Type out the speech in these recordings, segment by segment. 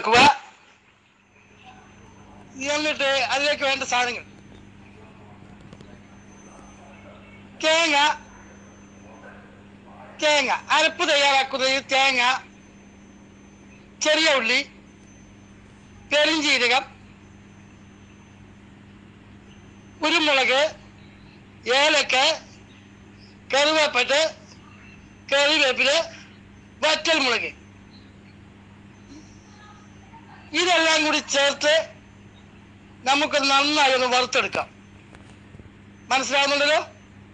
ചൂടാക്കുക എന്നിട്ട് അതിലേക്ക് വേണ്ട സാധനങ്ങൾ തേങ്ങ തേങ്ങ അരപ്പ് തയ്യാറാക്കുന്നത് തേങ്ങ ചെറിയ ഉള്ളി പെരിഞ്ചീരകം കുരുമുളക് ഏലക്ക കറുവേപ്പട്ട് കറിവേപ്പില് വറ്റൽമുളക് ഇതെല്ലാം കൂടി ചേർത്ത് നമുക്ക് നന്നായി ഒന്ന് വറുത്തെടുക്കാം മനസ്സിലാവുന്നുണ്ടല്ലോ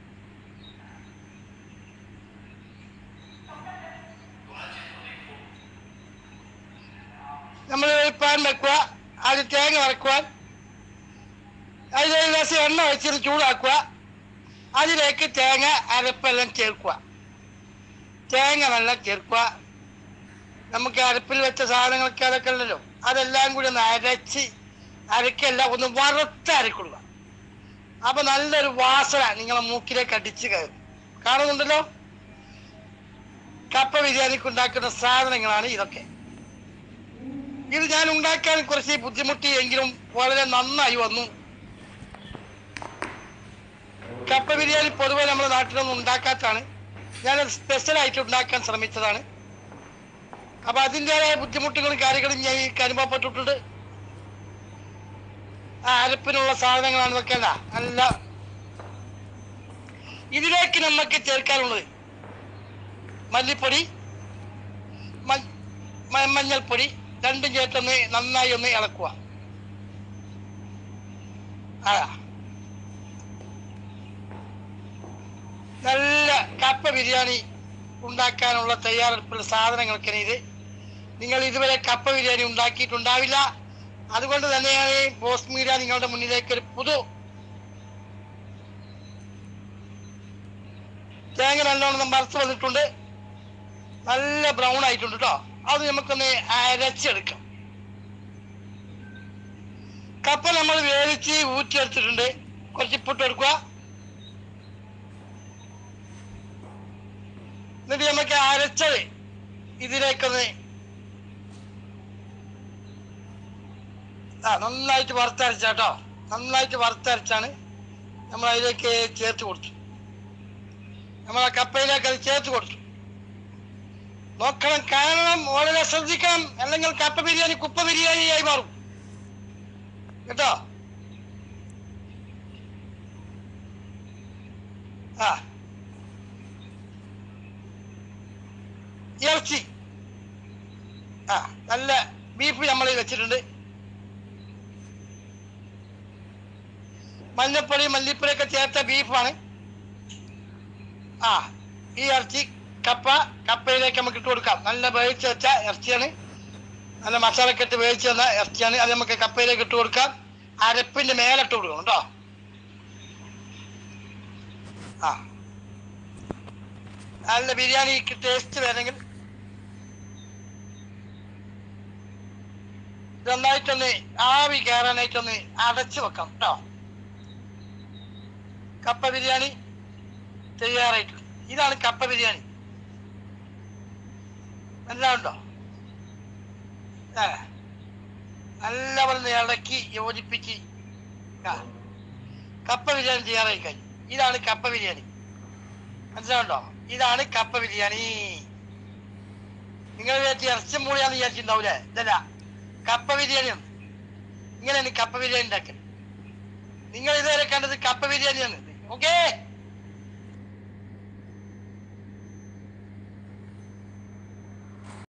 നമ്മൾ പാൻ വെക്കുക അതിൽ തേങ്ങ വറക്കുവാൻ അതിൽ ഒരു ഗ്ലാസ് എണ്ണ വെച്ചിട്ട് ചൂടാക്കുക അതിലേക്ക് തേങ്ങ അരപ്പെല്ലാം ചേർക്കുക തേങ്ങ നല്ല ചേർക്കുക നമുക്ക് അരപ്പിൽ വെച്ച സാധനങ്ങളൊക്കെ അതൊക്കെ ഉണ്ടല്ലോ അതെല്ലാം കൂടി ഒന്ന് അരച്ച് അരക്കല്ല ഒന്ന് വറുത്ത് അരക്കുക അപ്പൊ നല്ലൊരു വാസന നിങ്ങളെ മൂക്കിലേക്ക് അടിച്ച് കയറും കാണുന്നുണ്ടല്ലോ കപ്പ ബിരിയാണിക്ക് ഉണ്ടാക്കുന്ന സാധനങ്ങളാണ് ഇതൊക്കെ ഇത് ഞാൻ ഉണ്ടാക്കാൻ കുറച്ച് ബുദ്ധിമുട്ടി എങ്കിലും വളരെ നന്നായി വന്നു കപ്പ ബിരിയാണി പൊതുവെ നമ്മുടെ നാട്ടിലൊന്നും ഉണ്ടാക്കാത്തതാണ് ഞാൻ സ്പെഷ്യൽ ആയിട്ട് ഉണ്ടാക്കാൻ ശ്രമിച്ചതാണ് അപ്പൊ അതിൻ്റെതായ ബുദ്ധിമുട്ടുകളും കാര്യങ്ങളും ഞാൻ എനിക്ക് അനുഭവപ്പെട്ടിട്ടുണ്ട് ആ അരപ്പിനുള്ള സാധനങ്ങളാണ് ഇതൊക്കെ അല്ല നല്ല ഇതിലേക്ക് നമുക്ക് ചേർക്കാനുള്ളത് മല്ലിപ്പൊടി മ- മ- മഞ്ഞൾപ്പൊടി രണ്ടും ചേർത്തൊന്ന് നന്നായി ഒന്ന് ഇളക്കുക ആ നല്ല കപ്പ ബിരിയാണി ഉണ്ടാക്കാനുള്ള തയ്യാറെടുപ്പുള്ള സാധനങ്ങൾക്കാണ് ഇത് നിങ്ങൾ ഇതുവരെ കപ്പ ബിരിയാണി ഉണ്ടാക്കിയിട്ടുണ്ടാവില്ല അതുകൊണ്ട് തന്നെയാണ് ഈ പോസ്റ്റ് മീഡിയ നിങ്ങളുടെ മുന്നിലേക്ക് ഒരു പുതു തേങ്ങ നല്ലോണം മറച്ചു വന്നിട്ടുണ്ട് നല്ല ബ്രൗൺ ആയിട്ടുണ്ട് കേട്ടോ അത് നമുക്കൊന്ന് അരച്ചെടുക്കാം കപ്പ നമ്മൾ വേവിച്ച് ഊറ്റിയെടുത്തിട്ടുണ്ട് കുറച്ച് ഇപ്പിട്ട് എടുക്കുക എന്നിട്ട് നമുക്ക് അരച്ചത് ഇതിലേക്കൊന്ന് ആ നന്നായിട്ട് വറുത്തരച്ച കേട്ടോ നന്നായിട്ട് വറുത്തരച്ചാണ് നമ്മൾ അതിലേക്ക് ചേർത്ത് കൊടുത്തു നമ്മൾ ആ കപ്പയിലേക്ക് അത് ചേർത്ത് കൊടുത്തു നോക്കണം കാണണം വളരെ ശ്രദ്ധിക്കണം അല്ലെങ്കിൽ കപ്പ ബിരിയാണി കുപ്പ ബിരിയാണിയായി മാറും കേട്ടോ ആ ഇറച്ചി ആ നല്ല ബീഫ് നമ്മൾ വെച്ചിട്ടുണ്ട് മഞ്ഞപ്പൊടി മല്ലിപ്പൊടി ഒക്കെ ചേർത്ത ബീഫാണ് ആ ഈ ഇറച്ചി കപ്പ കപ്പയിലേക്ക് നമുക്ക് ഇട്ട് കൊടുക്കാം നല്ല വേവിച്ച് വെച്ച ഇറച്ചിയാണ് നല്ല മസാലയൊക്കെ ഇട്ട് വേവിച്ച് തന്ന ഇറച്ചിയാണ് അത് നമുക്ക് കപ്പയിലേക്ക് ഇട്ട് കൊടുക്കാം അരപ്പിന്റെ മേലെ ഇട്ട് കൊടുക്കണം കേട്ടോ ആ നല്ല ബിരിയാണിക്ക് ടേസ്റ്റ് വേണമെങ്കിൽ നന്നായിട്ടൊന്ന് ആവി കയറാനായിട്ടൊന്ന് അടച്ചു വെക്കാം കേട്ടോ കപ്പ ബിരിയാണി തയ്യാറായിട്ട് ഇതാണ് കപ്പ ബിരിയാണി മനസ്സിലാവുണ്ടോ ആ നല്ലപോലെ ഇളക്കി യോജിപ്പിച്ച് ആ കപ്പ ബിരിയാണി തയ്യാറായി കഴിഞ്ഞു ഇതാണ് കപ്പ ബിരിയാണി മനസ്സിലാവുണ്ടോ ഇതാണ് കപ്പ ബിരിയാണി നിങ്ങൾ വിചാരിച്ച് ഇറച്ചി മൂളിയാന്ന് വിചാരിച്ചിട്ടുണ്ടാവൂലേ ഇതല്ല കപ്പ ബിരിയാണിയാണ് ഇങ്ങനെയാണ് കപ്പ ബിരിയാണി ഉണ്ടാക്കൽ നിങ്ങൾ ഇതുവരെ കണ്ടത് കപ്പ ബിരിയാണിയാണ് ഓക്കേ